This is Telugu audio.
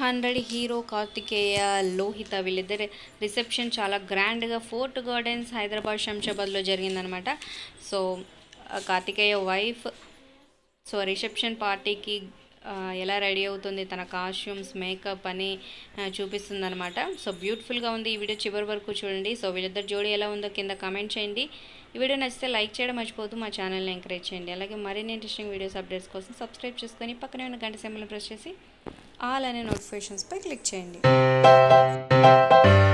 హండ్రెడ్ హీరో కార్తికేయ లోహిత వీళ్ళిద్దరి రిసెప్షన్ చాలా గ్రాండ్గా ఫోర్ట్ గార్డెన్స్ హైదరాబాద్ శంషాబాద్లో జరిగిందనమాట సో ఆ కార్తికేయ వైఫ్ సో రిసెప్షన్ పార్టీకి ఆ, ఎలా రెడీ అవుతుంది తన కాస్ట్యూమ్స్ మేకప్ అని చూపిస్తుంది అనమాట సో బ్యూటిఫుల్గా ఉంది ఈ వీడియో చివరి వరకు చూడండి సో వీళ్ళిద్దరు జోడీ ఎలా ఉందో కింద కామెంట్ చేయండి ఈ వీడియో నచ్చితే లైక్ చేయడం మర్చిపోతూ మా ఛానల్ని ఎంకరేజ్ చేయండి అలాగే మరిన్ని ఇంట్రెస్టింగ్ వీడియోస్ అప్డేట్స్ కోసం సబ్స్క్రైబ్ చేసుకొని పక్కనే ఉన్న గంట సింబల్ని ప్రెస్ చేసి ఆల్ అనే నోటిఫికేషన్స్పై క్లిక్ చేయండి